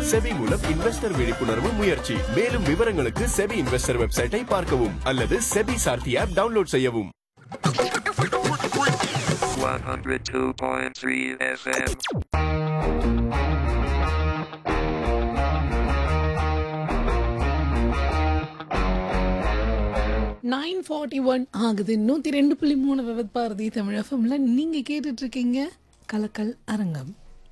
SEBI மூலம் investor விழிப்புணர்வு முயற்சி மேலும் விவரங்களுக்கு செபி இன்வெஸ்டர் வெப்சைட்டை பார்க்கவும் அல்லது செபி சார்த்தி ஆப் டவுன்லோட் செய்யவும் 102.3 FM. நைன் ஃபார்ட்டி ஒன் ஆகுது நூற்றி ரெண்டு புள்ளி மூணு விவத் பாரதி தமிழ் எஃப்எம்ல நீங்கள் கேட்டுட்டு இருக்கீங்க கலக்கல் அரங்கம்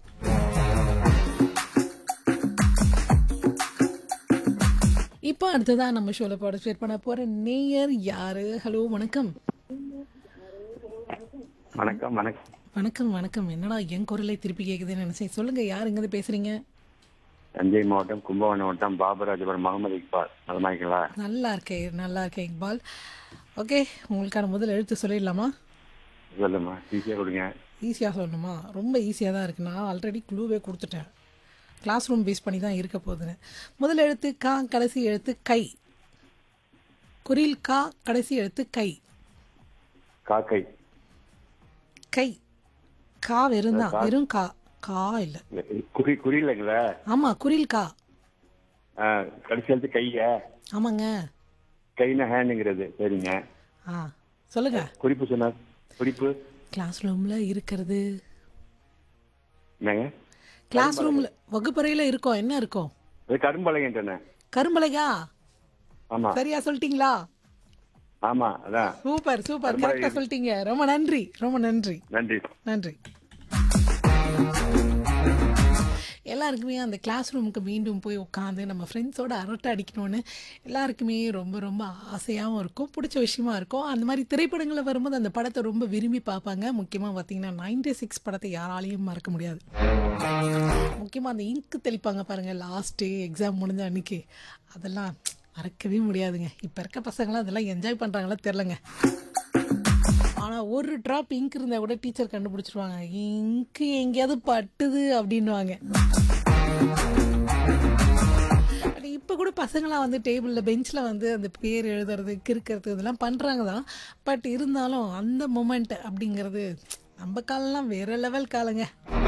இப்போ அடுத்ததா நம்ம ஷோல பார்ட்டிசிபேட் பண்ண போற நேயர் யாரு ஹலோ வணக்கம் வணக்கம் வணக்கம் வணக்கம் வணக்கம் என்னடா என் குரலை திருப்பி கேக்குதுன்னு நினைச்சேன் சொல்லுங்க யார் எங்க பேசுறீங்க தஞ்சை மாவட்டம் கும்பகோணம் மாவட்டம் பாபராஜபுரம் முகமது இக்பால் நலமாய்ங்களா நல்லா இருக்கேன் நல்லா இருக்கேன் இக்பால் ஓகே உங்களுக்கான முதல் எழுத்து சொல்லிடலாமா சொல்லுமா ஈஸியாக கொடுங்க ஈஸியாக சொல்லணுமா ரொம்ப ஈஸியாக தான் இருக்குது நான் ஆல்ரெடி க்ளூவே கொடுத்துட்டேன் கிளாஸ் ரூம் பேஸ் பண்ணி தான் இருக்க போகுதுன்னு முதல் எழுத்து கா கடைசி எழுத்து கை குரில் கா கடைசி எழுத்து கை காக்கை கை கா வெறும் தான் வெறும் கா கா இல்லை குறி குறியிலங்களா ஆமாம் குரில் கா கடைசி எழுத்து கைய ஆமாங்க கைனா ஹேண்டுங்கிறது சரிங்க ஆ சொல்லுங்க குறிப்பு சொன்ன குறிப்பு கிளாஸ் ரூமில் இருக்கிறது என்னங்க கிளாஸ் ரூமில் வகுப்பறையில் இருக்கோம் என்ன இருக்கும் அது கரும்பலகன்றன கரும்பலையா ஆமா சரியா சொல்லிட்டீங்களா ஆமா அதான் சூப்பர் சூப்பர் கரெக்டாக சொல்லிட்டீங்க ரொம்ப நன்றி ரொம்ப நன்றி நன்றி நன்றி எல்லாருக்குமே அந்த கிளாஸ் ரூமுக்கு மீண்டும் போய் உட்காந்து நம்ம ஃப்ரெண்ட்ஸோட அரட்டை அடிக்கணும்னு எல்லாருக்குமே ரொம்ப ரொம்ப ஆசையாகவும் இருக்கும் பிடிச்ச விஷயமா இருக்கும் அந்த மாதிரி திரைப்படங்களில் வரும்போது அந்த படத்தை ரொம்ப விரும்பி பார்ப்பாங்க முக்கியமாக பார்த்தீங்கன்னா நைன்டி சிக்ஸ் படத்தை யாராலையும் மறக்க முடியாது முக்கியமாக அந்த இங்கு தெளிப்பாங்க பாருங்கள் லாஸ்ட்டு எக்ஸாம் முடிஞ்ச அன்னைக்கு அதெல்லாம் மறக்கவே முடியாதுங்க இப்போ இருக்க பசங்களாம் அதெல்லாம் என்ஜாய் பண்ணுறாங்களா தெரிலங்க ஆனால் ஒரு ட்ராப் இங்க் இருந்தால் கூட டீச்சர் கண்டுபிடிச்சிருவாங்க இங்கு எங்கேயாவது பட்டுது அப்படின்னுவாங்க பட் இப்போ கூட பசங்களாம் வந்து டேபிளில் பெஞ்சில் வந்து அந்த பேர் எழுதுறது கிறுக்கிறது இதெல்லாம் பண்ணுறாங்க தான் பட் இருந்தாலும் அந்த மொமெண்ட் அப்படிங்கிறது நம்ம காலம்லாம் வேற லெவல் காலங்க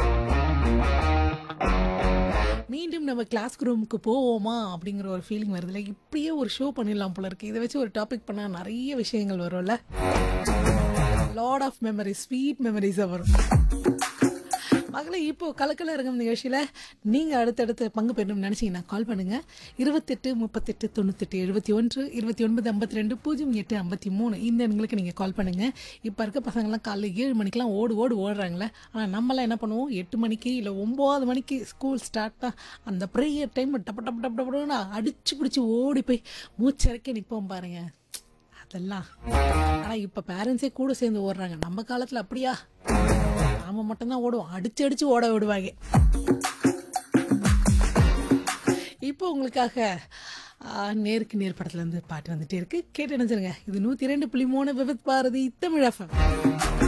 மீண்டும் நம்ம கிளாஸ் ரூமுக்கு போவோமா அப்படிங்கிற ஒரு ஃபீலிங் வருதுல்ல இப்படியே ஒரு ஷோ பண்ணிடலாம் போல இருக்கு இதை வச்சு ஒரு டாபிக் பண்ணால் நிறைய விஷயங்கள் வரும்ல லாட் ஆஃப் மெமரிஸ் ஸ்வீட் மெமரிஸாக வரும் மகளே இப்போ கலக்கல இருக்கும் நிகழ்ச்சியில் நீங்கள் அடுத்தடுத்து பங்கு பெறணும்னு நினச்சிங்கன்னா கால் பண்ணுங்கள் இருபத்தெட்டு முப்பத்தெட்டு தொண்ணூத்தெட்டு எழுபத்தி ஒன்று இருபத்தி ஒன்பது ஐம்பத்தி ரெண்டு பூஜ்ஜியம் எட்டு ஐம்பத்தி மூணு இந்த எண்களுக்கு நீங்கள் கால் பண்ணுங்கள் இப்போ இருக்க பசங்கள்லாம் காலைல ஏழு மணிக்கெலாம் ஓடு ஓடு ஓடுறாங்களே ஆனால் நம்மளாம் என்ன பண்ணுவோம் எட்டு மணிக்கு இல்லை ஒம்பது மணிக்கு ஸ்கூல் ஸ்டார்ட் அந்த ப்ரேயர் டைம் டப்பு டப்பு டப்பு டப்புன்னு அடிச்சு பிடிச்சி ஓடி போய் மூச்சரைக்க நிற்போம் பாருங்க அதெல்லாம் ஆனால் இப்போ பேரண்ட்ஸே கூட சேர்ந்து ஓடுறாங்க நம்ம காலத்தில் அப்படியா நாம மட்டும்தான் ஓடுவோம் அடிச்சு அடிச்சு ஓட விடுவாங்க இப்போ உங்களுக்காக ஆ, நேருக்கு நேர் படத்துல இருந்து பாட்டு வந்துட்டே இருக்கு கேட்டு நினைச்சிருங்க இது நூத்தி ரெண்டு புள்ளி மூணு விபத் பாரதி தமிழ் எஃப்எம்